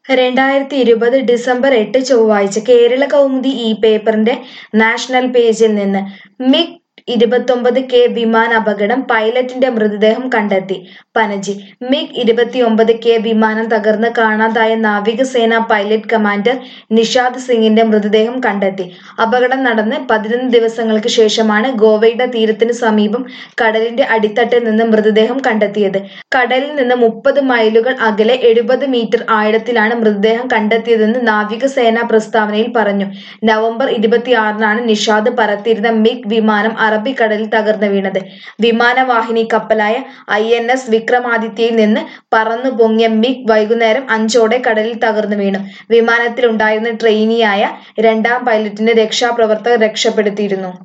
രണ്ടായിരത്തി ഇരുപത് ഡിസംബർ എട്ട് ചൊവ്വാഴ്ച കേരള കൗമുദി ഈ പേപ്പറിന്റെ നാഷണൽ പേജിൽ നിന്ന് മിഗ് ഇരുപത്തൊമ്പത് കെ വിമാനാപകടം പൈലറ്റിന്റെ മൃതദേഹം കണ്ടെത്തി പനജി മിഗ് ഇരുപത്തിയൊമ്പത് കെ വിമാനം തകർന്ന് കാണാതായ നാവികസേന പൈലറ്റ് കമാൻഡർ നിഷാദ് സിംഗിന്റെ മൃതദേഹം കണ്ടെത്തി അപകടം നടന്ന് പതിനൊന്ന് ദിവസങ്ങൾക്ക് ശേഷമാണ് ഗോവയുടെ തീരത്തിന് സമീപം കടലിന്റെ അടിത്തട്ടിൽ നിന്ന് മൃതദേഹം കണ്ടെത്തിയത് കടലിൽ നിന്ന് മുപ്പത് മൈലുകൾ അകലെ എഴുപത് മീറ്റർ ആഴത്തിലാണ് മൃതദേഹം കണ്ടെത്തിയതെന്ന് നാവികസേന പ്രസ്താവനയിൽ പറഞ്ഞു നവംബർ ഇരുപത്തിയാറിനാണ് നിഷാദ് പറത്തിയിരുന്ന മിഗ് വിമാനം അറബിക്കടലിൽ തകർന്നു വീണത് വിമാനവാഹിനി കപ്പലായ ഐ എൻ എസ് വിക്രമാദിത്യയിൽ നിന്ന് പറന്നു പൊങ്ങിയ മിഗ് വൈകുന്നേരം അഞ്ചോടെ കടലിൽ തകർന്നു വീണു വിമാനത്തിലുണ്ടായിരുന്ന ട്രെയിനിയായ രണ്ടാം പൈലറ്റിനെ രക്ഷാപ്രവർത്തകർ രക്ഷപ്പെടുത്തിയിരുന്നു